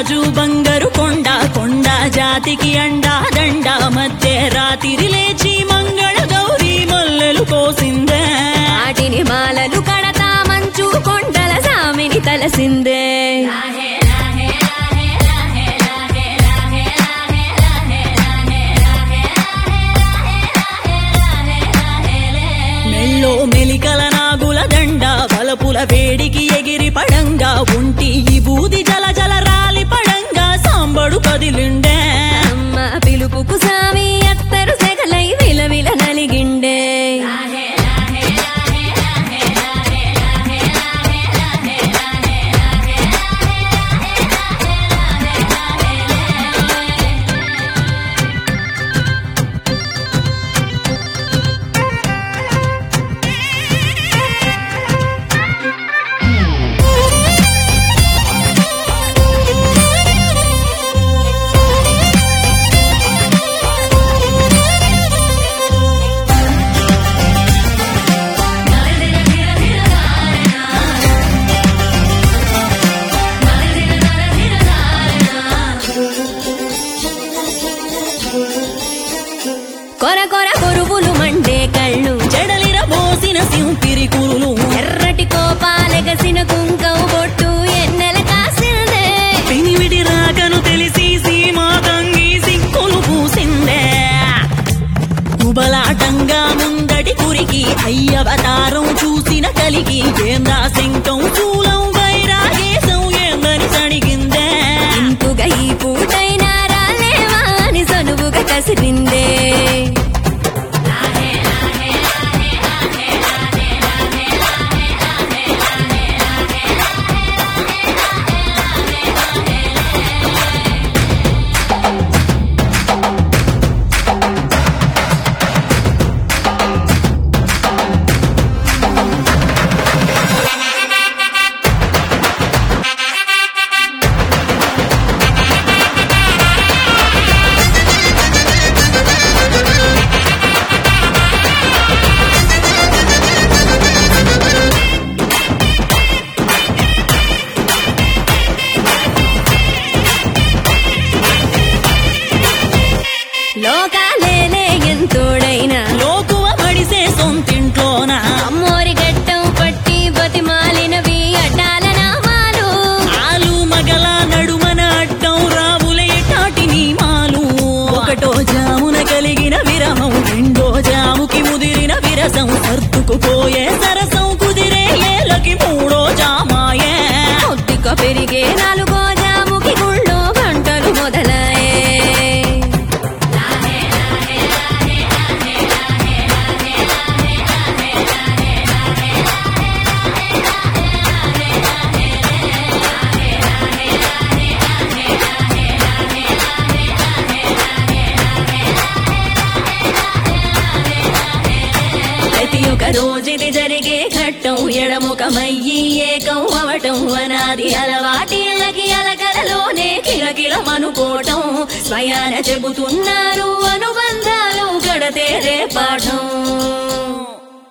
రాజు బంగారు కొండ కొండ జాతికి అండా దండ మధ్య రాత్రి లేచి మంగళ గౌరీ మల్లెలు కోసిందే వాటిని మాలలు కడతా మంచు కొండల సామిని తలసిందే మెల్లో మెలికల నాగుల దండ బలపుల వేడికి ఎగిరి పడంగా ఒంటి ఈ బూది జల జల రాలి పడంగా సాంబడు కదిలిండే అమ్మ పిలుపుకు సామి అత్తరు సెగలై విలవిల నలిగిండే కొర కొర కొరువులు మండే కళ్ళు జడలిర బోసిన సింపిరి కురులు ఎర్రటి కోపాలెగసిన కుంకం బొట్టు ఎన్నెల కాసిందే పినివిడి రాకను తెలిసి సీమా తంగి సిక్కులు పూసిందే కుబలాటంగా ముందటి కురికి అయ్యవతారం చూసిన కలిగి ఏందా శంకం చూలం వైరాగేశం ఏందని సడిగిందే ఇంపుగా ఈ పూటైనా రాలేవా అని సనువుగా కసిరిందే లోకాలేలే ఎంతోడైనా లోకువ మడిసే సొంతింట్లోన అమ్మోరి గట్టం పట్టి బతిమాలినవి అడ్డాల నామాలు ఆలు మగల నడుమన అడ్డం రావులే టాటి నీమాలు ఒకటో జామున కలిగిన విరహం రెండో జాముకి ముదిరిన విరసం సర్దుకుపోయే సరసం కుదిరే ఏలకి మూడో జామాయే కొద్దిగా పెరిగే నాలుగో జాముకి గుళ్ళో గంటలు మొదలయ్యే ప్రతి ఒక్క రోజుది జరిగే ఘట్టం ఎడముఖమయ్యి ఏకం అవటం అనాది అలవాటిళ్ళకి అలకలలోనే కిలకిలమనుకోవటం స్వయాన చెబుతున్నారు అనుబంధాలు గడతేరే పాఠం